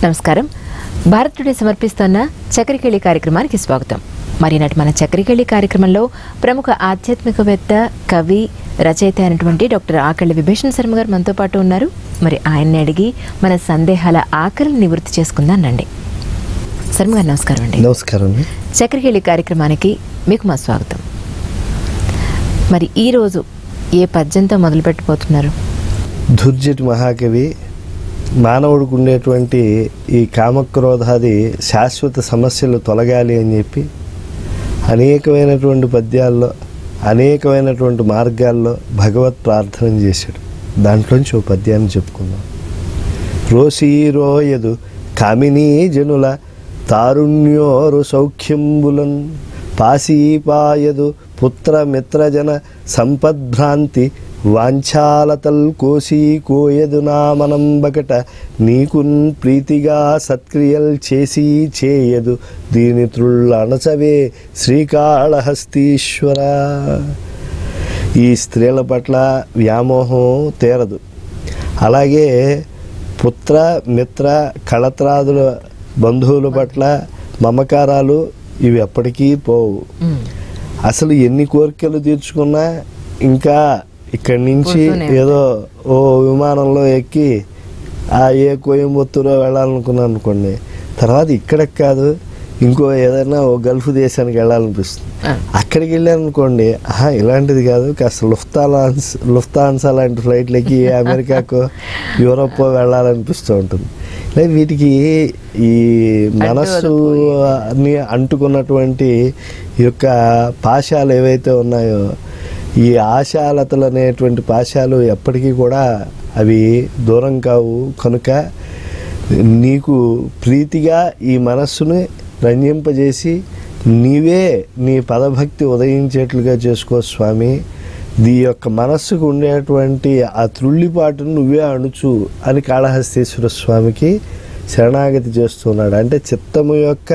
నమస్కారం భారత్ టుడే సమర్పిస్తున్న చక్రకేళి కార్యక్రమానికి స్వాగతం మరి నాటి మన చక్రకేళి కార్యక్రమంలో ప్రముఖ ఆధ్యాత్మికవేత్త కవి రచయిత అయినటువంటి డాక్టర్ ఆకళ్ళ విభీషణ్ శర్మ గారు మనతో పాటు ఉన్నారు మరి ఆయన్ని అడిగి మన సందేహాల ఆకలిని నివృత్తి చేసుకుందాం రండి శర్మ గారు నమస్కారం అండి నమస్కారం అండి చక్రకేళి కార్యక్రమానికి మీకు మా స్వాగతం మరి ఈరోజు ఏ పద్యంతో మొదలు పెట్టబోతున్నారు దుర్జటి మహాకవి మానవుడికి ఉండేటువంటి ఈ కామక్రోధాది శాశ్వత సమస్యలు తొలగాలి అని చెప్పి అనేకమైనటువంటి పద్యాల్లో అనేకమైనటువంటి మార్గాల్లో భగవత్ ప్రార్థన చేశాడు దాంట్లోంచి ఓ పద్యాన్ని చెప్పుకుందాం రోషీరోయదు కామినీ జనుల తారుణ్యోరు సౌఖ్యంబులన్ పాసీపాయదు పుత్ర మిత్రజన సంపద్భ్రాంతి వాంఛాలతల్ కోసి కోయదు నామనంబకట నీకున్ ప్రీతిగా సత్క్రియల్ చేసి చేయదు దీని త్రుళ్ళణచవే శ్రీకాళహస్తీశ్వర ఈ స్త్రీల పట్ల వ్యామోహం తీరదు అలాగే పుత్ర మిత్ర కళత్రాదుల బంధువుల పట్ల మమకారాలు ఇవి ఎప్పటికీ పోవు మ్మ్. అసలు ఎన్ని కోరికలు తీర్చుకున్నా ఇంకా ఇక్కడి నుంచి పుడుతూనే ఏదో ఓ విమానంలో ఎక్కి ఆ ఏ కోయంబత్తూరో వెళ్ళాలనుకున్నాను అనుకోండి తర్వాత ఇక్కడికి కాదు ఇంకో ఏదైనా ఓ గల్ఫ్ దేశానికి వెళ్ళాలనిపిస్తుంది ఆ. అక్కడికి వెళ్ళానుకోండి ఆహా ఇలాంటిది కాదు కాస్త లుఫ్తాలాన్స్ లుఫ్తాన్సా లాంటి ఫ్లైట్లకి అమెరికాకో యూరోప్ వెళ్ళాలనిపిస్తూ ఉంటుంది లేదు వీటికి ఈ మనస్సు ని అంటుకున్నటువంటి ఈ యొక్క పాశాలు ఏవైతే ఉన్నాయో ఈ ఆశాలతలు అనేటువంటి పాశాలు ఎప్పటికీ కూడా అవి దూరం కావు కనుక నీకు ప్రీతిగా ఈ మనస్సుని రంజింపజేసి నీవే నీ పదభక్తి ఉదయించేట్లుగా చేసుకో స్వామి దీ యొక్క మనస్సుకు ఉండేటువంటి ఆ త్రుళ్ళిపాటును నువ్వే అణుచు అని కాళహస్తీశ్వర స్వామికి శరణాగతి చేస్తున్నాడు అంటే చిత్తము యొక్క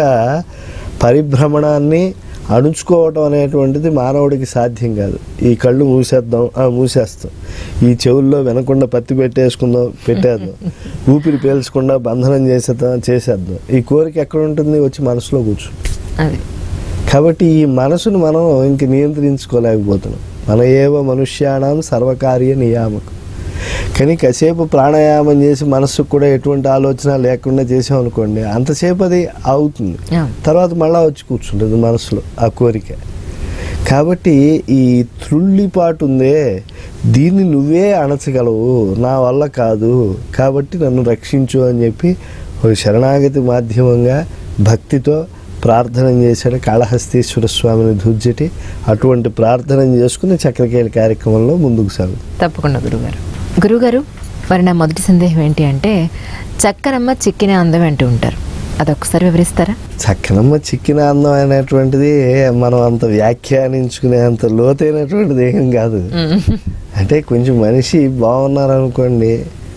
పరిభ్రమణాన్ని అణుచుకోవటం అనేటువంటిది మానవుడికి సాధ్యం కాదు ఈ కళ్ళు మూసేద్దాం ఆ, మూసేస్తాం ఈ చెవుల్లో వినకుండా పత్తి పెట్టేసుకుందాం పెట్టేద్దాం ఊపిరి పీల్చకుండా బంధనం చేసేద్దాం చేసేద్దాం ఈ కోరిక ఎక్కడ ఉంటుంది వచ్చి మనసులో కూర్చు అది కాబట్టి ఈ మనసును మనం ఇంక నియంత్రించుకోలేకపోతున్నాం మన ఏవ మనుష్యాణం సర్వకార్య నియామకం కానీ కాసేపు ప్రాణాయామం చేసి మనసుకు కూడా ఎటువంటి ఆలోచన లేకుండా చేసామనుకోండి అంతసేపు అది అవుతుంది ఆ. తర్వాత మళ్ళా వచ్చి కూర్చుంటుంది మనసులో ఆ కోరిక కాబట్టి ఈ త్రుళ్ళిపాటు ఉందే దీన్ని నువ్వే అణచగలవు నా వల్ల కాదు కాబట్టి నన్ను రక్షించు అని చెప్పి ఒక శరణాగతి మాధ్యమంగా భక్తితో ప్రార్థన చేశాడు కాళహస్తీశ్వర స్వామిని దుర్జటి అటువంటి ప్రార్థన చేసుకుని చక్రకేళి కార్యక్రమంలో ముందుకు సాగు తప్పకుండా గురుగారు గురుగారు మరి నా మొదటి సందేహం ఏంటి అంటే చక్కనమ్మ చిక్కిన అందం అంటూ ఉంటారు అదొకసారి వివరిస్తారా చక్కనమ్మ చిక్కిన అందం అనేటువంటిది మనం అంత వ్యాఖ్యానించుకునే అంత లోతైనటువంటిది ఏం కాదు అంటే కొంచెం మనిషి బాగున్నారు అనుకోండి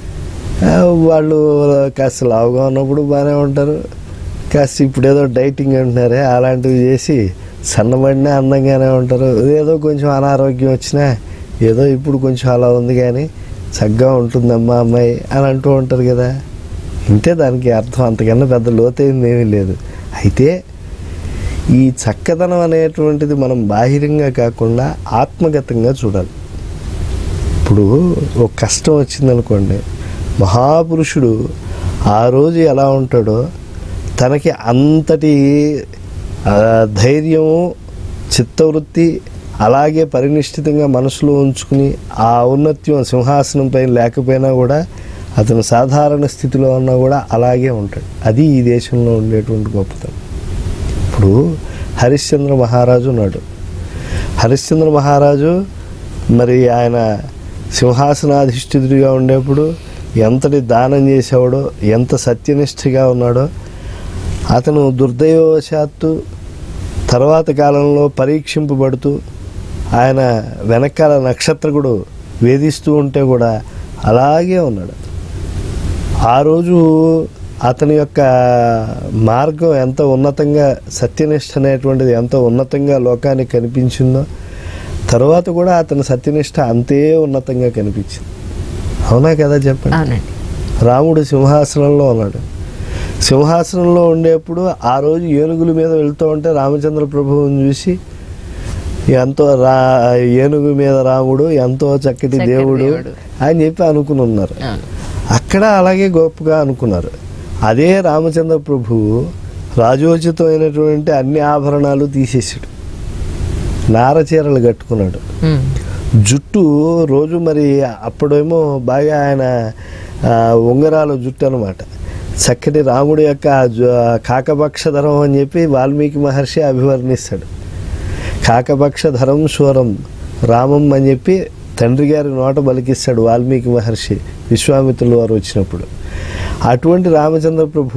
ఆ, వాళ్ళు కాస్త లావుగా ఉన్నప్పుడు బాగానే ఉంటారు కాస్త ఇప్పుడు ఏదో డైటింగ్ అంటున్నారే అలాంటివి చేసి సన్నబడినా అందంగానే ఉంటారు ఏదో కొంచెం అనారోగ్యం వచ్చినా ఏదో ఇప్పుడు కొంచెం అలా ఉంది కానీ చక్కగా ఉంటుందమ్మా అమ్మాయి అని అంటూ ఉంటారు కదా ఇంతే దానికి అర్థం అంతకన్నా పెద్ద లోతైంది ఏమీ లేదు అయితే ఈ చక్కదనం అనేటువంటిది మనం బాహిరంగా కాకుండా ఆత్మగతంగా చూడాలి ఇప్పుడు ఒక కష్టం వచ్చిందనుకోండి మహాపురుషుడు ఆ రోజు ఎలా ఉంటాడో తనకి అంతటి ఆ, ధైర్యము చిత్తవృత్తి అలాగే పరినిష్ఠితంగా మనసులో ఉంచుకుని ఆ ఔన్నత్యం సింహాసనం పైన లేకపోయినా కూడా అతను సాధారణ స్థితిలో ఉన్నా కూడా అలాగే ఉంటాడు అది ఈ దేశంలో ఉండేటువంటి గొప్పతనం ఇప్పుడు హరిశ్చంద్ర మహారాజు ఉన్నాడు హరిశ్చంద్ర మహారాజు మరి ఆయన సింహాసనాధిష్ఠితుడిగా ఉండేప్పుడు ఎంతటి దానం చేసేవాడో ఎంత సత్యనిష్ఠగా ఉన్నాడో అతను దుర్దైవశాత్తు తర్వాత కాలంలో పరీక్షింపబడుతూ ఆయన వెనకాల నక్షత్రకుడు వేధిస్తూ ఉంటే కూడా అలాగే ఉన్నాడు ఆ రోజు అతని యొక్క మార్గం ఎంత ఉన్నతంగా సత్యనిష్ట అనేటువంటిది ఎంత ఉన్నతంగా లోకానికి కనిపించిందో తర్వాత కూడా అతని సత్యనిష్ట అంతే ఉన్నతంగా కనిపించింది అవునా కదా చెప్పండి అవునండి రాముడు సింహాసనంలో ఉన్నాడు సింహాసనంలో ఉండేప్పుడు ఆ రోజు ఏనుగుల మీద వెళ్తూ ఉంటే రామచంద్ర ప్రభువుని చూసి ఎంతో రా ఏనుగు మీద రాముడు ఎంతో చక్కటి చక్కటి దేవుడు దేవుడు. అని చెప్పి అనుకుని ఉన్నారు అవును. అక్కడ అలాగే గొప్పగా అనుకున్నారు అదే రామచంద్ర ప్రభువు రాజోచితమైనటువంటి అన్ని ఆభరణాలు తీసేసాడు నార చీరలు కట్టుకున్నాడు ఉమ్. జుట్టు రోజు మరి అప్పుడేమో బాగా ఆయన ఆ, ఉంగరాల జుట్టు అనమాట చక్కటి రాముడి యొక్క ఆ జు- ఆ కాకపక్షధరం అని చెప్పి వాల్మీకి మహర్షి అభివర్ణిస్తాడు కాకపక్షధరం శూరం రామం అని చెప్పి తండ్రి గారి నోట బలికిస్తాడు వాల్మీకి మహర్షి విశ్వామిత్రుల వారు వచ్చినప్పుడు అటువంటి రామచంద్ర ప్రభు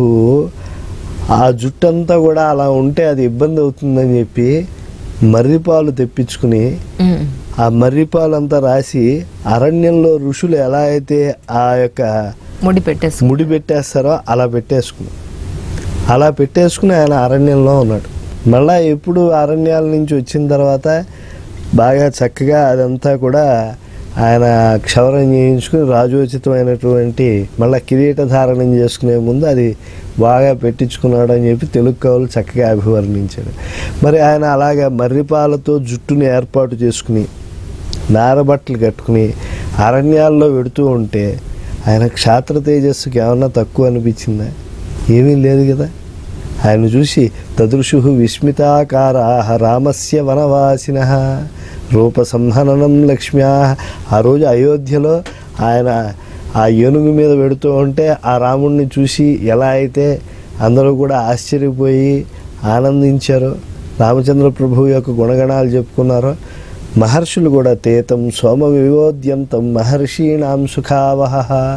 ఆ జుట్టంతా కూడా అలా ఉంటే అది ఇబ్బంది అవుతుందని చెప్పి మర్రిపాలు తెప్పించుకుని ఉమ్. ఆ మర్రిపాలంతా రాసి అరణ్యంలో ఋషులు ఎలా అయితే ఆ యొక్క ముడి పెట్టేసు ముడి పెట్టేస్తారో అలా పెట్టేసుకుని అలా పెట్టేసుకుని ఆయన అరణ్యంలో ఉన్నాడు మళ్ళా ఎప్పుడు అరణ్యాల నుంచి వచ్చిన తర్వాత బాగా చక్కగా అదంతా కూడా ఆయన క్షవరం చేయించుకుని రాజోచితమైనటువంటి మళ్ళా కిరీట ధారణం చేసుకునే ముందు అది బాగా పెట్టించుకున్నాడు అని చెప్పి తెలుగు కవులు చక్కగా అభివర్ణించాడు మరి ఆయన అలాగా మర్రిపాలతో జుట్టుని ఏర్పాటు చేసుకుని నారబట్టలు కట్టుకుని అరణ్యాల్లో వెడుతూ ఉంటే ఆయన క్షాత్ర తేజస్సుకి ఏమన్నా తక్కువ అనిపించిందా ఏమీ లేదు కదా ఆయన చూసి దదృశు విస్మితాకారా రామస్య వనవాసిన రూప సంహననం లక్ష్మ్యా ఆ రోజు అయోధ్యలో ఆయన ఆ ఏనుగు మీద పెడుతూ ఉంటే ఆ రాముణ్ణి చూసి ఎలా అయితే అందరూ కూడా ఆశ్చర్యపోయి ఆనందించారో రామచంద్ర ప్రభు యొక్క గుణగణాలు చెప్పుకున్నారో మహర్షులు కూడా తేతం సోమ వివోద్యంతం మహర్షీణాం సుఖావహ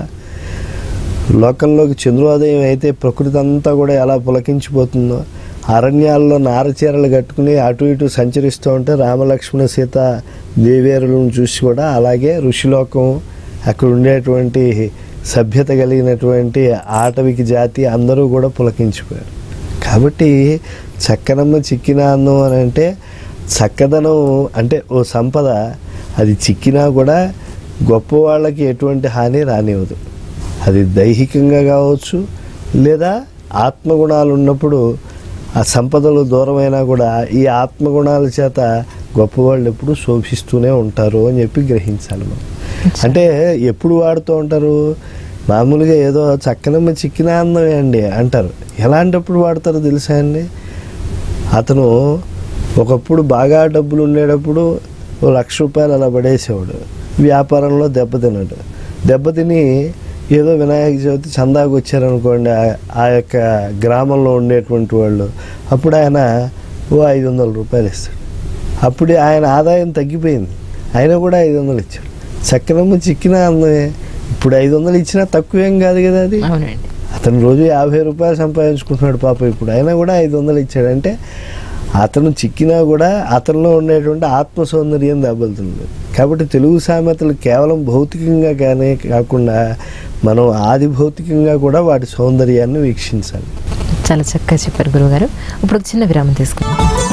లోకంలోకి చంద్రోదయం అయితే ప్రకృతి అంతా కూడా ఎలా పులకించిపోతుందో అరణ్యాల్లో నారచీరలు కట్టుకుని అటు ఇటు సంచరిస్తూ ఉంటే రామలక్ష్మణ సీత దేవేరులను చూసి కూడా అలాగే ఋషిలోకం అక్కడ ఉండేటువంటి సభ్యత కలిగినటువంటి ఆటవికి జాతి అందరూ కూడా పులకించిపోయారు కాబట్టి చక్కనమ్మ చిక్కిన అందం అని అంటే చక్కదనం అంటే ఓ సంపద అది చిక్కినా కూడా గొప్ప వాళ్ళకి ఎటువంటి హాని రానివ్వదు అది దైహికంగా కావచ్చు లేదా ఆత్మగుణాలు ఉన్నప్పుడు ఆ సంపదలు దూరమైనా కూడా ఈ ఆత్మగుణాల చేత గొప్పవాళ్ళు ఎప్పుడు శోభిస్తూనే ఉంటారు అని చెప్పి గ్రహించాలి మనం అంటే ఎప్పుడు వాడుతూ ఉంటారు మామూలుగా ఏదో చక్కనమ్మ చిక్కిన అందమే అండి అంటారు ఎలాంటప్పుడు వాడతారో తెలుసా అండి అతను ఒకప్పుడు బాగా డబ్బులు ఉండేటప్పుడు ఓ లక్ష రూపాయలు అలా పడేసేవాడు వ్యాపారంలో దెబ్బతిన్నాడు దెబ్బతిని ఏదో వినాయక చవితి చందాకు వచ్చారనుకోండి ఆ- ఆ యొక్క గ్రామంలో ఉండేటువంటి వాళ్ళు అప్పుడు ఆయన ఓ ఐదు వందల రూపాయలు ఇస్తాడు అప్పుడు ఆయన ఆదాయం తగ్గిపోయింది అయినా కూడా ఐదు వందలు ఇచ్చాడు చక్కనమ్మ చిక్కిన అందమే ఇప్పుడు ఐదు వందలు ఇచ్చినా తక్కువేం కాదు కదా అది అవునండి అతను రోజు యాభై రూపాయలు సంపాదించుకుంటున్నాడు పాప ఇప్పుడు అయినా కూడా ఐదు వందలు ఇచ్చాడంటే అతను చిక్కినా కూడా అతనిలో ఉండేటువంటి ఆత్మ సౌందర్యం దెబ్బలుతుంది కాబట్టి తెలుగు సామెతలు కేవలం భౌతికంగా కానీ కాకుండా మనం ఆది భౌతికంగా కూడా వాటి సౌందర్యాన్ని వీక్షించాలి చాలా చక్కగా చెప్పారు గురువుగారు ఇప్పుడు ఒక చిన్న విరామం తీసుకుందాం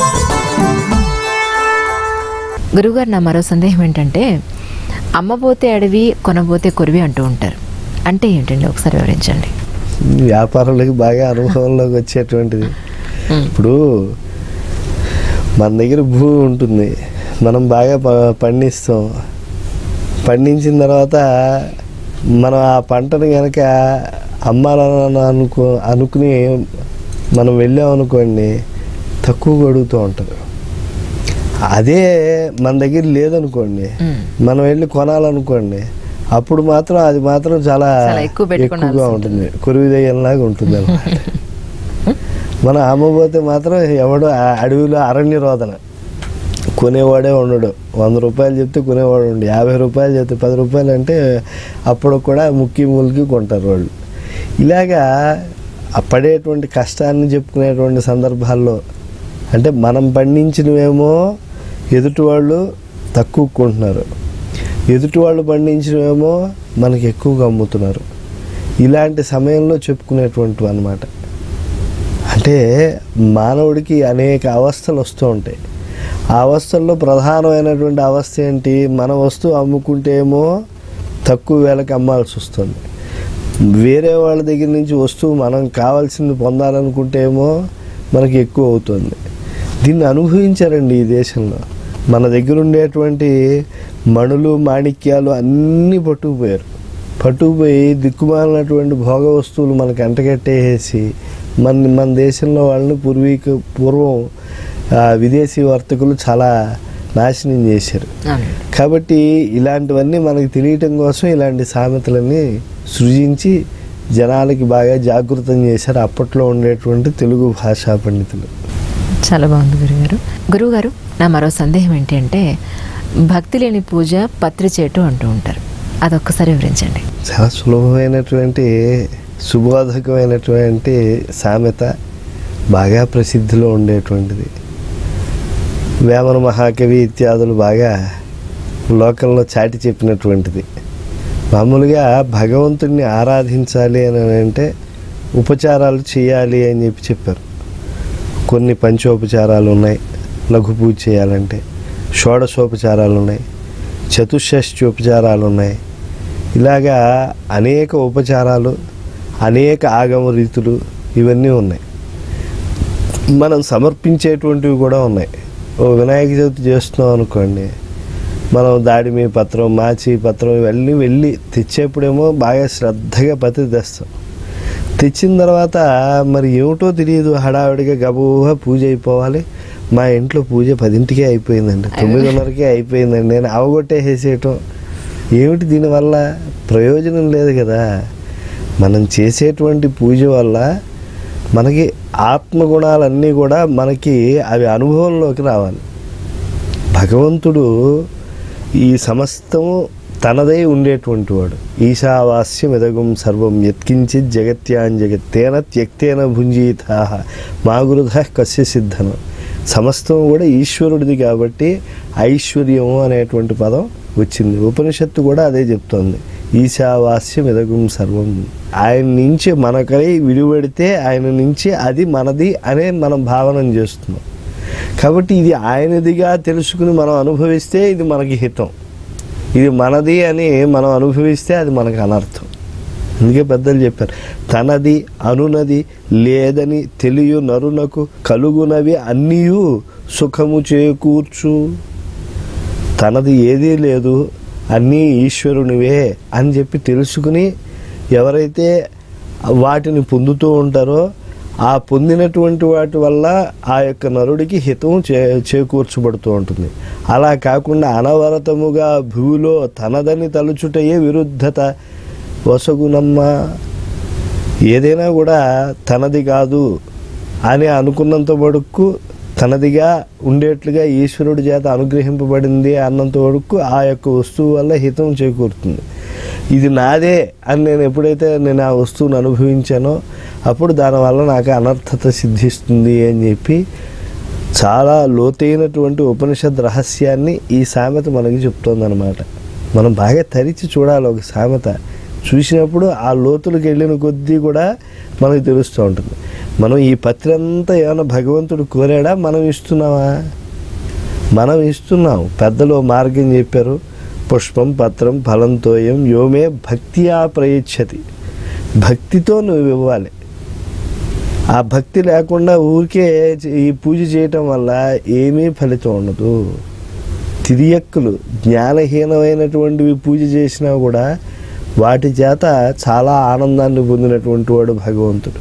గురువుగారు నా మరో సందేహం ఏంటంటే అమ్మబోతే అడవి కొనబోతే కొరివి అంటూ ఉంటారు అంటే ఏంటండి ఒకసారి వివరించండి వ్యాపారులకి బాగా అనుభవంలోకి వచ్చేటువంటిది ఉమ్, ఇప్పుడు మన దగ్గర భూమి ఉంటుంది మనం బాగా ప- పండిస్తాం పండించిన తర్వాత మనం ఆ పంటను కనుక అమ్మాలని అనుకో అనుకుని మనం వెళ్ళామనుకోండి తక్కువ అడుగుతూ ఉంటారు అదే మన దగ్గర లేదనుకోండి ఉమ్, మనం వెళ్ళి కొనాలనుకోండి అప్పుడు మాత్రం అది మాత్రం చాలా చాలా ఎక్కువ పెట్టుకోవాల్సి ఎక్కువగా ఉంటుంది కురువిదయ్యంలాగా ఉంటుంది అన్నమాట మనం అమ్మబోతే మాత్రం ఎవడో ఆ అడవిలో అరణ్య రోదన కొనేవాడే ఉండడు వంద రూపాయలు చెప్తే కొనేవాడు ఉండు యాభై రూపాయలు చెప్తే పది రూపాయలు అంటే అప్పుడు కూడా ముక్కి మూలికి కొంటారు వాళ్ళు ఇలాగా ఆ పడేటువంటి కష్టాన్ని చెప్పుకునేటువంటి సందర్భాల్లో అంటే మనం పండించినవేమో ఎదుటి వాళ్ళు తక్కువ కొంటున్నారు ఎదుటి వాళ్ళు పండించినవేమో మనకి ఎక్కువగా అమ్ముతున్నారు ఇలాంటి సమయంలో చెప్పుకునేటువంటివి అన్నమాట అంటే మానవుడికి అనేక అవస్థలు వస్తూ ఉంటాయి ఆ అవస్థల్లో ప్రధానమైనటువంటి అవస్థ ఏంటి మన వస్తువు అమ్ముకుంటే ఏమో తక్కువ వేలకి అమ్మాల్సి వస్తుంది వేరే వాళ్ళ దగ్గర నుంచి వస్తువు మనం కావాల్సింది పొందాలనుకుంటే ఏమో మనకి ఎక్కువ అవుతుంది దీన్ని అనుభవించారండి ఈ దేశంలో మన దగ్గర ఉండేటువంటి మణులు మాణిక్యాలు అన్నీ పట్టుకుపోయారు పట్టుకుపోయి దిక్కుమాలినటువంటి భోగ వస్తువులు మనకు అంటగట్టేసి మన మన దేశంలో వాళ్ళని పూర్వీక పూర్వం ఆ, విదేశీ వర్తకులు చాలా నాశనం చేశారు అవునండి కాబట్టి ఇలాంటివన్నీ మనకి తెలియటం కోసం ఇలాంటి సామెతలన్నీ సృజించి జనాలకి బాగా జాగృతం చేశారు అప్పట్లో ఉండేటువంటి తెలుగు భాషా పండితులు చాలా బాగుంది గురుగారు గురువుగారు నా మరో సందేహం ఏంటి అంటే భక్తి లేని పూజ పత్రి చేటు అంటూ ఉంటారు అదొక్కసారి వివరించండి చాలా సులభమైనటువంటి సుబోధకమైనటువంటి సామెత బాగా ప్రసిద్ధిలో ఉండేటువంటిది వేమన మహాకవి ఇత్యాదులు బాగా లోకంలో చాటి చెప్పినటువంటిది మామూలుగా భగవంతుడిని ఆరాధించాలి అని అంటే ఉపచారాలు చేయాలి అని చెప్పి చెప్పారు కొన్ని పంచోపచారాలు ఉన్నాయి లఘు పూజ చేయాలంటే షోడశోపచారాలు ఉన్నాయి చతుషష్ఠ్యోపచారాలు ఉన్నాయి ఇలాగా అనేక ఉపచారాలు అనేక ఆగమ రీతులు ఇవన్నీ ఉన్నాయి మనం సమర్పించేటువంటివి కూడా ఉన్నాయి ఓ వినాయక చవితి చేస్తున్నాం అనుకోండి మనం దాడిమి పత్రం మాచి పత్రం ఇవన్నీ వెళ్ళి తెచ్చేప్పుడేమో బాగా శ్రద్ధగా పత్రి తెస్తాం తెచ్చిన తర్వాత మరి ఏమిటో తెలియదు హడావిడిగా గబుగా పూజ అయిపోవాలి మా ఇంట్లో పూజ పదింటికే అయిపోయిందండి తొమ్మిదిన్నరకే అయిపోయిందండి నేను అవగొట్టేసేయటం ఏమిటి దీనివల్ల ప్రయోజనం లేదు కదా మనం చేసేటువంటి పూజ వల్ల మనకి ఆత్మగుణాలన్నీ కూడా మనకి అవి అనుభవంలోకి రావాలి భగవంతుడు ఈ సమస్తము తనదై ఉండేటువంటి వాడు ఈశావాస్యం ఎదగం సర్వం యత్కించిత్ జగత్యాన్ జగత్తేన త్యక్తేన భుంజీతా మా గురుధ కస్య సిద్ధను సమస్తం కూడా ఈశ్వరుడిది కాబట్టి ఐశ్వర్యము అనేటువంటి పదం వచ్చింది ఉపనిషత్తు కూడా అదే చెప్తోంది ఈశావాస్యం ఎదగం సర్వం ఆయన నుంచి మనకై విడిపెడితే ఆయన నుంచి అది మనది అనే మనం భావన చేస్తున్నాం కాబట్టి ఇది ఆయనదిగా తెలుసుకుని మనం అనుభవిస్తే ఇది మనకి హితం ఇది మనది అని మనం అనుభవిస్తే అది మనకు అనర్థం అందుకే పెద్దలు చెప్పారు తనది అనునది లేదని తెలియ నరునకు కలుగునవి అన్నీయు సుఖము చేకూర్చు తనది ఏదీ లేదు అన్నీ ఈశ్వరునివే అని చెప్పి తెలుసుకుని ఎవరైతే వాటిని పొందుతూ ఉంటారో ఆ పొందినటువంటి వాటి వల్ల ఆ యొక్క నరుడికి హితం చే చేకూర్చబడుతూ ఉంటుంది అలా కాకుండా అనవరతముగా భూమిలో తనదని తలుచుటయే విరుద్ధత వసగునమ్మ ఏదైనా కూడా తనది కాదు అని అనుకున్నంత వరకు తనదిగా ఉండేట్లుగా ఈశ్వరుడి చేత అనుగ్రహింపబడింది అన్నంత వరకు ఆ యొక్క వస్తువు వల్ల హితం చేకూరుతుంది ఇది నాదే అని నేను ఎప్పుడైతే నేను ఆ వస్తువును అనుభవించానో అప్పుడు దానివల్ల నాకు అనర్థత సిద్ధిస్తుంది అని చెప్పి చాలా లోతైనటువంటి ఉపనిషద్ రహస్యాన్ని ఈ సామెత మనకి చెప్తోందనమాట మనం బాగా తరిచి చూడాలి ఒక సామెత చూసినప్పుడు ఆ లోతులకు వెళ్ళిన కొద్దీ కూడా మనకు తెలుస్తూ ఉంటుంది మనం ఈ పత్రి అంతా ఏమైనా భగవంతుడు కోరాడా మనం ఇస్తున్నామా మనం ఇస్తున్నాం పెద్దలు ఓ మార్గం చెప్పారు పుష్పం పత్రం ఫలంతోయం యోమే భక్తియా ప్రయచ్చతి భక్తితో నువ్వు ఇవ్వాలి ఆ భక్తి లేకుండా ఊరికే ఈ పూజ చేయటం వల్ల ఏమీ ఫలితం ఉండదు తిరియక్కులు జ్ఞానహీనమైనటువంటివి పూజ చేసినా కూడా వాటి చేత చాలా ఆనందాన్ని పొందినటువంటి వాడు భగవంతుడు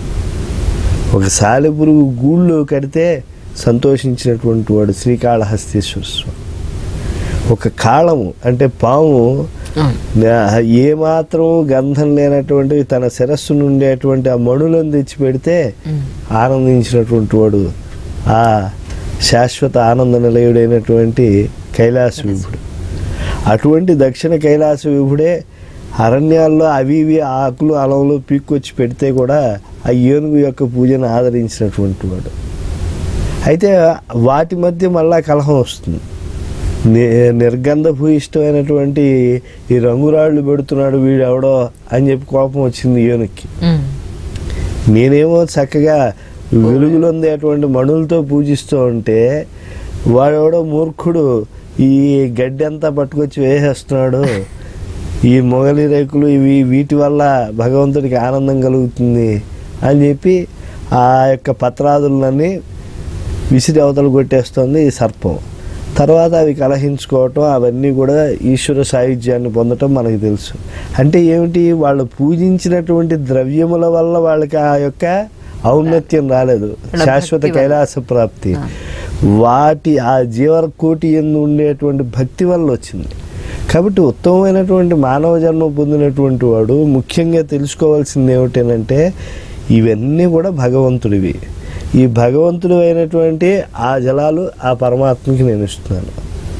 ఒక సాలెపురుగు గూళ్ళు కడితే సంతోషించినటువంటి వాడు శ్రీకాళహస్తీశ్వర స్వామి ఒక కాళము అంటే పాము అవును నా- ఏమాత్రం గంధం లేనటువంటి తన శిరస్సు నుండేటువంటి ఆ మణులను తెచ్చి పెడితే ఉమ్. ఆనందించినటువంటి వాడు ఆ శాశ్వత ఆనంద నిలయుడైనటువంటి కైలాస విభుడు అటువంటి దక్షిణ కైలాస విభుడే అరణ్యాల్లో అవి ఇవి ఆకులు అలములు పీక్కొచ్చి పెడితే కూడా ఆ ఏనుగు యొక్క పూజను ఆదరించినటువంటి వాడు అయితే వాటి మధ్య మళ్ళా కలహం వస్తుంది ని- నిర్గంధ భూయిష్టమైనటువంటి ఈ రంగురాళ్ళు పెడుతున్నాడు వీడు ఎవడో అని చెప్పి కోపం వచ్చింది ఏనుక్కి ఉమ్. నేనేమో చక్కగా వెలుగులొందేటువంటి మణులతో పూజిస్తూ ఉంటే వాడెవడో మూర్ఖుడు ఈ గడ్డి అంతా పట్టుకొచ్చి వేసేస్తున్నాడు ఈ మొగలి రేకులు ఇవి వీటి వల్ల భగవంతుడికి ఆనందం కలుగుతుంది అని చెప్పి ఆ యొక్క పత్రాదులన్నీ విసిరి అవతలు కొట్టేస్తుంది ఈ సర్పం తర్వాత అవి కలహించుకోవటం అవన్నీ కూడా ఈశ్వర సాయుధ్యాన్ని పొందటం మనకు తెలుసు అంటే ఏమిటి వాళ్ళు పూజించినటువంటి ద్రవ్యముల వల్ల వాళ్ళకి ఆ యొక్క ఔన్నత్యం రాలేదు వాళ్ళ శాశ్వత భక్తి వల్ల. కైలాస ప్రాప్తి ఆ. వాటి ఆ జీవకోటి ఎందు ఉండేటువంటి భక్తి వల్ల వచ్చింది కాబట్టి ఉత్తమమైనటువంటి మానవ జన్మ పొందినటువంటి వాడు ముఖ్యంగా తెలుసుకోవాల్సింది ఏమిటంటే ఇవన్నీ కూడా భగవంతుడివి ఈ భగవంతుడు అయినటువంటి ఆ జలాలు ఆ పరమాత్మకి నేను ఇస్తున్నాను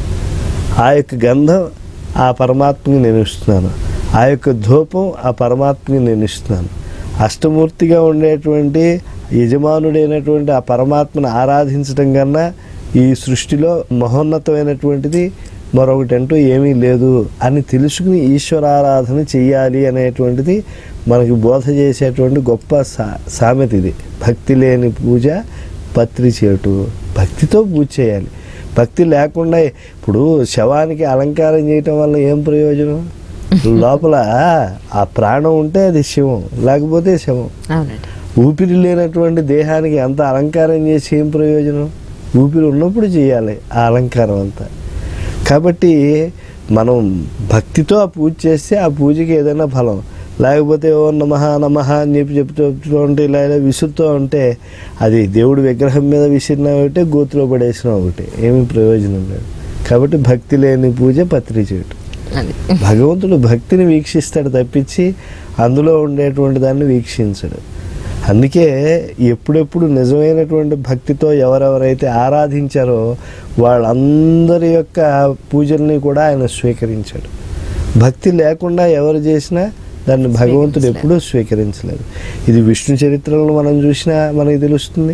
ఆ యొక్క గంధం ఆ పరమాత్మకి నేను ఇస్తున్నాను ఆ యొక్క ధూపం ఆ పరమాత్మకి నేను ఇస్తున్నాను అష్టమూర్తిగా ఉండేటువంటి యజమానుడైనటువంటి ఆ పరమాత్మను ఆరాధించడం కన్నా ఈ సృష్టిలో మహోన్నతమైనటువంటిది మరొకటి అంటూ ఏమీ లేదు అని తెలుసుకుని ఈశ్వరారాధన చెయ్యాలి అనేటువంటిది మనకి బోధ చేసేటువంటి గొప్ప సా సామెత ఇది భక్తి లేని పూజ పత్రి చేటు భక్తితో పూజ చేయాలి భక్తి లేకుండా ఇప్పుడు శవానికి అలంకారం చేయటం వల్ల ఏం ప్రయోజనం లోపల ఆ ప్రాణం ఉంటే అది శివం లేకపోతే శవం అవునండి ఊపిరి లేనటువంటి దేహానికి అంత అలంకారం చేసి ఏం ప్రయోజనం ఊపిరి ఉన్నప్పుడు చేయాలి ఆ అలంకారం అంతా కాబట్టి మనం భక్తితో ఆ పూజ చేస్తే ఆ పూజకి ఏదైనా ఫలం లేకపోతే ఓ నమః నమః అని చెప్పి చెప్తూ చెప్తూ ఉంటే ఇలా ఇలా విసురుతూ ఉంటే అది దేవుడి విగ్రహం మీద విసిరినా ఒకటే గోతులో పడేసినా ఒకటి ఏమీ ప్రయోజనం లేదు కాబట్టి భక్తి లేని పూజ పత్రి చేయటం అది భగవంతుడు భక్తిని వీక్షిస్తాడు తప్పించి అందులో ఉండేటువంటి దాన్ని వీక్షించడు అందుకే ఎప్పుడెప్పుడు నిజమైనటువంటి భక్తితో ఎవరెవరైతే ఆరాధించారో వాళ్ళందరి యొక్క పూజల్ని కూడా ఆయన స్వీకరించాడు భక్తి లేకుండా ఎవరు చేసినా దాన్ని భగవంతుడు ఎప్పుడూ స్వీకరించలేదు ఇది విష్ణు చరిత్రలో మనం చూసినా మనకి తెలుస్తుంది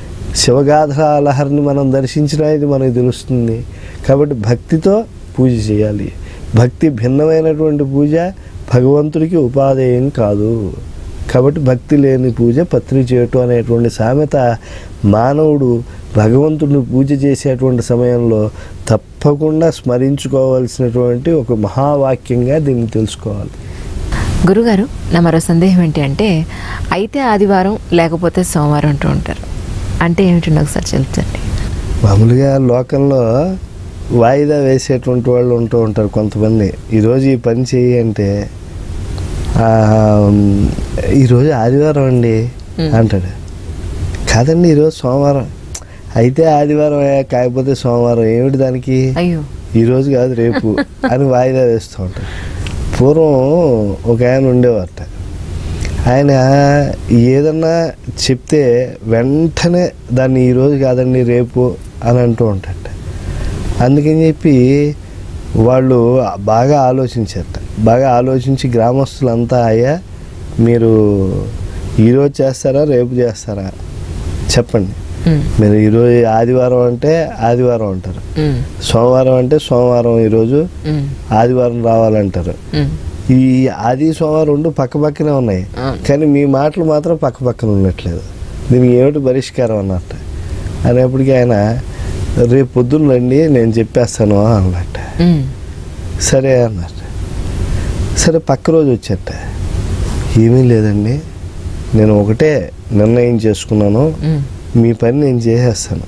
శివగాథ లహరిని మనం దర్శించినా ఇది మనకు తెలుస్తుంది కాబట్టి భక్తితో పూజ చేయాలి భక్తి భిన్నమైనటువంటి పూజ భగవంతుడికి ఉపాధేయం కాదు కాబట్టి భక్తి లేని పూజ పత్రి చేయటం అనేటువంటి సామెత మానవుడు భగవంతుడిని పూజ చేసేటువంటి సమయంలో తప్పకుండా స్మరించుకోవాల్సినటువంటి ఒక మహావాక్యంగా దీన్ని తెలుసుకోవాలి గురుగారు నా మరో సందేహం ఏంటి అంటే అయితే ఆదివారం లేకపోతే సోమవారం అంటూ ఉంటారు అంటే ఏమిటండి ఒకసారి చెప్తండి మామూలుగా లోకంలో వాయిదా వేసేటువంటి వాళ్ళు ఉంటూ ఉంటారు కొంతమంది ఈరోజు ఈ పని చేయి అంటే "ఆ, ఈరోజు ఆదివారం అండి మ్. అంటాడు కాదండి ఈరోజు సోమవారం అయితే ఆదివారం కాకపోతే సోమవారం ఏమిటి దానికి అయ్యో ఈరోజు కాదు రేపు అని వాయిదా వేస్తూ ఉంటారు పూర్వం ఒక ఆయన ఉండేవారట ఆయన ఏదన్నా చెప్తే వెంటనే దాన్ని ఈరోజు కాదండి రేపు అని అంటూ ఉంటారట అందుకని చెప్పి వాళ్ళు బాగా ఆలోచించారట బాగా ఆలోచించి గ్రామస్తులంతా అయ్యా మీరు ఈరోజు చేస్తారా రేపు చేస్తారా చెప్పండి ఉమ్, మీరు ఈరోజు ఆదివారం అంటే ఆదివారం అంటారు ఉమ్, సోమవారం అంటే సోమవారం ఈరోజు ఉమ్, ఆదివారం రావాలంటారు ఉమ్. ఈ ఆది సోమవారం రెండు పక్క పక్కనే ఉన్నాయి అవును. కానీ మీ మాటలు మాత్రం పక్క పక్కన ఉండట్లేదు దీనికి ఏమిటి పరిష్కారం అన్నట్ట అనేప్పటికీ ఆయన రేపు పొద్దున్న రండి నేను చెప్పేస్తాను అన్నట్ట ఉమ్, సరే అన్నట్ట సరే పక్క రోజు వచ్చేట ఏమీ లేదండి నేను ఒకటే నిర్ణయం చేసుకున్నాను ఉమ్, మీ పని నేను చేసేస్తాను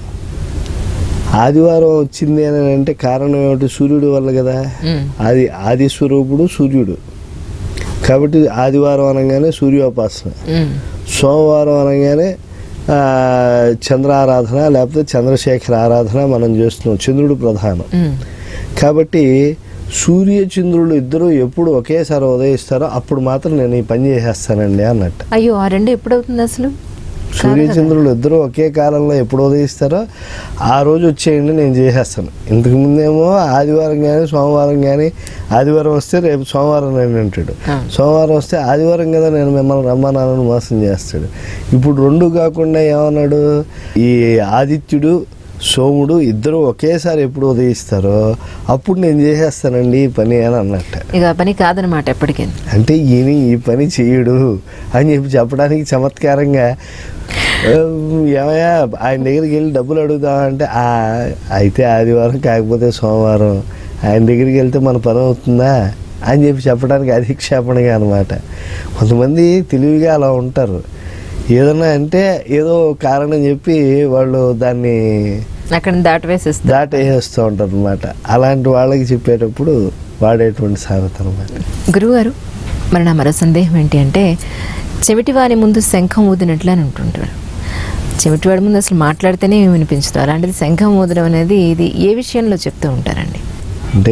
ఆదివారం వచ్చింది అని అంటే కారణం ఏమిటి సూర్యుడు వల్ల కదా ఉమ్, ఆది ఆది స్వరూపుడు సూర్యుడు కాబట్టి ఆదివారం అనగానే సూర్యోపాసన ఉమ్, సోమవారం అనగానే ఆ, చంద్రారాధన లేకపోతే చంద్రశేఖర ఆరాధన మనం చేస్తున్నాం చంద్రుడు ప్రధానం ఉమ్. కాబట్టి సూర్య చంద్రుడు ఇద్దరు ఎప్పుడు ఒకేసారి ఉదయిస్తారో అప్పుడు మాత్రం నేను ఈ పని చేసేస్తానండి అన్నట్టు అయ్యో ఆ రెండు ఎప్పుడవుతుంది అసలు సూర్య చంద్రులు ఇద్దరు ఒకే కాలంలో ఎప్పుడు ఉదయిస్తారో ఆ రోజు వచ్చేయండి నేను చేసేస్తాను ఇంతకు ముందేమో ఆదివారం కానీ సోమవారం కానీ ఆదివారం వస్తే రేపు సోమవారం నేను అంటాడు ఆ. సోమవారం వస్తే ఆదివారం కదా నేను మిమ్మల్ని రమ్మన్నానని మోసం చేస్తాడు ఇప్పుడు రెండు కాకుండా ఏమన్నాడు ఈ ఆదిత్యుడు సోముడు ఇద్దరు ఒకేసారి ఎప్పుడు ఉదయిస్తారో అప్పుడు నేను చేసేస్తానండి ఈ పని అని అన్నట్టు ఇక ఆ పని కాదనమాట ఎప్పటికీ అంటే ఈయన ఈ పని చేయడు అని చెప్పి చెప్పడానికి చమత్కారంగా "ఆ, ఏమయ్యా ఆయన దగ్గరికి వెళ్ళి డబ్బులు అడుగుదామంటే "ఆ, అయితే ఆదివారం కాకపోతే సోమవారం ఆయన దగ్గరికి వెళ్తే మన పని అవుతుందా అని చెప్పి చెప్పడానికి అధిక్షేపణగా అనమాట కొంతమంది తెలివిగా అలా ఉంటారు ఏదన్నా అంటే ఏదో కారణం చెప్పి వాళ్ళు దాన్ని అక్కడ దాటవేసేస్తారు దాటేస్తూ ఉంటారు అనమాట అలాంటి వాళ్ళకి చెప్పేటప్పుడు వాడేటువంటి సామెత అనమాట గురువుగారు మరి నా మరో సందేహం ఏంటి అంటే చెవిటివాని ముందు శంఖం ఊదినట్లు అని ఉంటుంటారు చెవిటివాడి ముందు అసలు మాట్లాడితేనే వినిపించదు అలాంటిది శంఖం ఊదడం అనేది ఇది ఏ విషయంలో చెప్తూ ఉంటారండి అంటే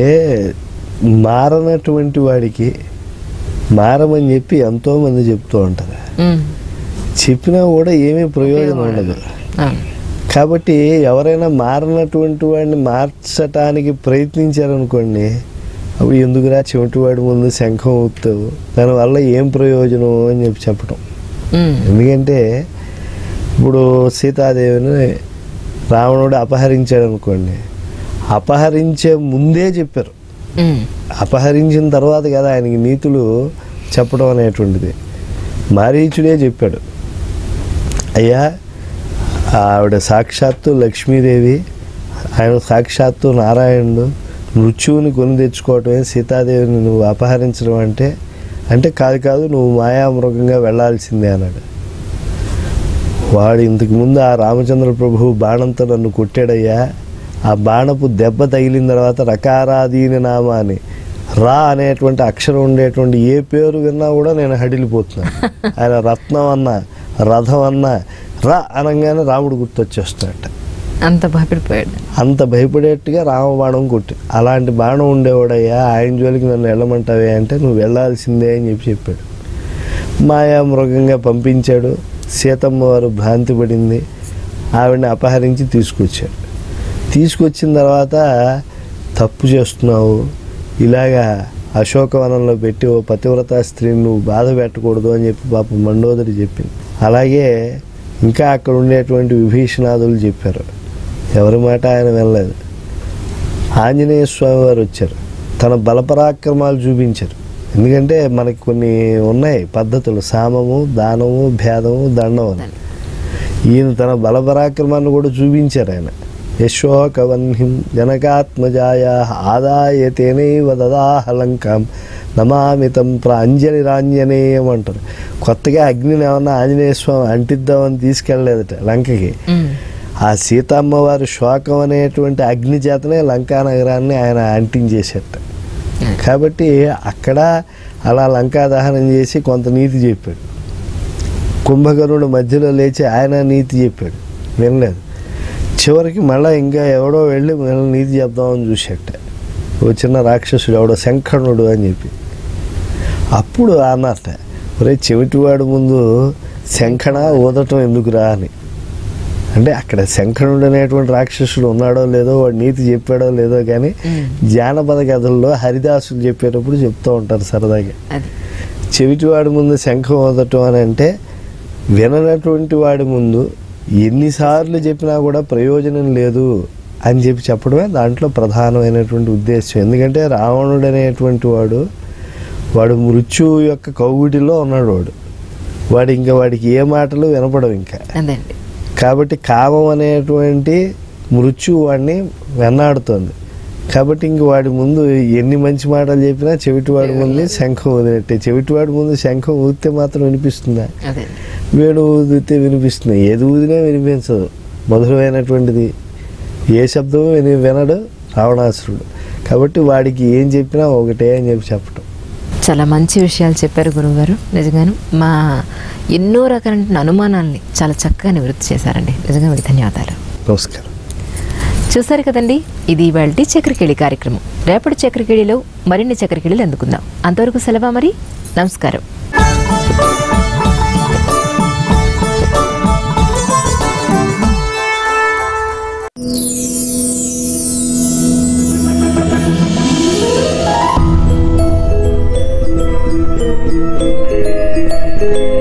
మారనటువంటి వాడికి మారమని చెప్పి ఎంతో మంది చెప్తూ ఉంటారు ఉమ్, చెప్పినా కూడా ఏమీ ప్రయోజనం ఉండదు అవును కాబట్టి ఎవరైనా మారినటువంటి వాడిని మార్చటానికి ప్రయత్నించారనుకోండి అప్పుడు ఎందుకురా చెవిటివాడి ముందు శంఖం ఊపుతావు దానివల్ల ఏం ప్రయోజనం అని చెప్పి చెప్పడం ఉమ్, ఎందుకంటే ఇప్పుడు సీతాదేవిని రావణుడు అపహరించాడు అనుకోండి అపహరించే ముందే చెప్పారు ఉమ్, అపహరించిన తర్వాత కదా ఆయనకి నీతులు చెప్పడం అనేటువంటిది మారీచుడే చెప్పాడు అయ్యా ఆవిడ సాక్షాత్తు లక్ష్మీదేవి ఆయన సాక్షాత్తు నారాయణుడు మృత్యువుని కొని తెచ్చుకోవటమే సీతాదేవిని నువ్వు అపహరించడం అంటే అంటే కాదు కాదు నువ్వు మాయామృగంగా వెళ్ళాల్సిందే అన్నాడు వాడు ఇంతకు ముందు ఆ రామచంద్ర ప్రభువు బాణంతో నన్ను కొట్టాడయ్యా ఆ బాణపు దెబ్బ తగిలిన తర్వాత రకారాదీని నామ అని రా అనేటువంటి అక్షరం ఉండేటువంటి ఏ పేరు విన్నా కూడా నేను హడిలిపోతున్నాను ఆయన రత్నం అన్న రథం అన్న రా అనగానే రాముడు గుర్తొచ్చేస్తున్నట్ట అంత భయపడిపోయాడు అంత భయపడేట్టుగా రామబాణం కొట్టి అలాంటి బాణం ఉండేవాడయ్యా ఆయన జోలికి నన్ను వెళ్ళమంటావే అంటే నువ్వు వెళ్ళాల్సిందే అని చెప్పి చెప్పాడు మాయా మృగంగా పంపించాడు సీతమ్మ వారు భ్రాంతి పడింది ఆవిడని అపహరించి తీసుకొచ్చాడు తీసుకొచ్చిన తర్వాత తప్పు చేస్తున్నావు ఇలాగా అశోకవనంలో పెట్టి ఓ పతివ్రత స్త్రీని నువ్వు బాధ పెట్టకూడదు అని చెప్పి పాప మండోదరి చెప్పింది అలాగే ఇంకా అక్కడ ఉండేటువంటి విభీషణాదులు చెప్పారు ఎవరి మాట ఆయన వెళ్ళలేదు ఆంజనేయ స్వామి వారు వచ్చారు తన బలపరాక్రమాలు చూపించారు ఎందుకంటే మనకి కొన్ని ఉన్నాయి పద్ధతులు సామము దానము భేదము దండం అని ఈయన తన బలపరాక్రమాన్ని కూడా చూపించారు ఆయన యశోకవన్హిం జనకాత్మజాయ ఆదాయ తేనైవ దదాహలంకాం నమామితం ప్రాంజలి రాంజనేయం అంటారు కొత్తగా అగ్నిని ఏమన్నా ఆంజనేయ స్వామి అంటిద్దామని తీసుకెళ్ళలేదట లంకకి ఉమ్, ఆ సీతమ్మ వారి శోకం అనేటువంటి అగ్ని చేతనే లంకా నగరాన్ని ఆయన అంటించేసేట కాబట్టి అక్కడ అలా లంకా దహనం చేసి కొంత నీతి చెప్పాడు కుంభకర్ణుడు మధ్యలో లేచి ఆయన నీతి చెప్పాడు వినలేదు చివరికి మళ్ళీ ఇంకా ఎవడో వెళ్ళి మళ్ళీ నీతి చెప్దామని చూసేట ఓ చిన్న రాక్షసుడు ఎవడో శంఖణుడు అని చెప్పి అప్పుడు అన్నట ఒరే చెవిటివాడు ముందు శంఖణ ఊదటం ఎందుకురా అని అంటే అక్కడ శంఖణుడు అనేటువంటి రాక్షసుడు ఉన్నాడో లేదో వాడు నీతి చెప్పాడో లేదో కానీ ఉమ్, జానపద కథల్లో హరిదాసులు చెప్పేటప్పుడు చెప్తూ ఉంటారు సరదాగా అది చెవిటివాడి ముందు శంఖం ఊదటం అని అంటే విననటువంటి వాడి ముందు ఎన్నిసార్లు చెప్పినా కూడా ప్రయోజనం లేదు అని చెప్పి చెప్పడమే దాంట్లో ప్రధానమైనటువంటి ఉద్దేశం ఎందుకంటే రావణుడు అనేటువంటి వాడు వాడు మృత్యువు యొక్క కౌగుటిలో ఉన్నాడు వాడు వాడు ఇంకా వాడికి ఏ మాటలు వినపడవు ఇంకా అదండి కాబట్టి కామం అనేటువంటి మృత్యువు వాడిని వెన్నాడుతోంది కాబట్టి ఇంక వాడి ముందు ఎన్ని మంచి మాటలు చెప్పినా చెవిటివాడి ముందు శంఖం ఊదినట్టే చెవిటివాడి ముందు శంఖం ఊదితే మాత్రం వినిపిస్తుందా అదండి వేణు ఊదితే వినిపిస్తుంది ఏది ఊదినా వినిపించదు మధురమైనటువంటిది ఏ శబ్దము విని వినడు రావణాసురుడు కాబట్టి వాడికి ఏం చెప్పినా ఒకటే అని చెప్పి చెప్పటం చాలా మంచి విషయాలు చెప్పారు గురువుగారు నిజంగాను మా ఎన్నో రకాలైన అనుమానాల్ని చాలా చక్కగా నివృత్తి చేశారండి నిజంగా మీకు ధన్యవాదాలు నమస్కారం చూసారు కదండి ఇది ఇవాళ చక్రకేళి కార్యక్రమం రేపటి చక్రకేళిలో మరిన్ని చక్రకేళిలు అందుకుందాం అంతవరకు సెలవా మరి నమస్కారం thank you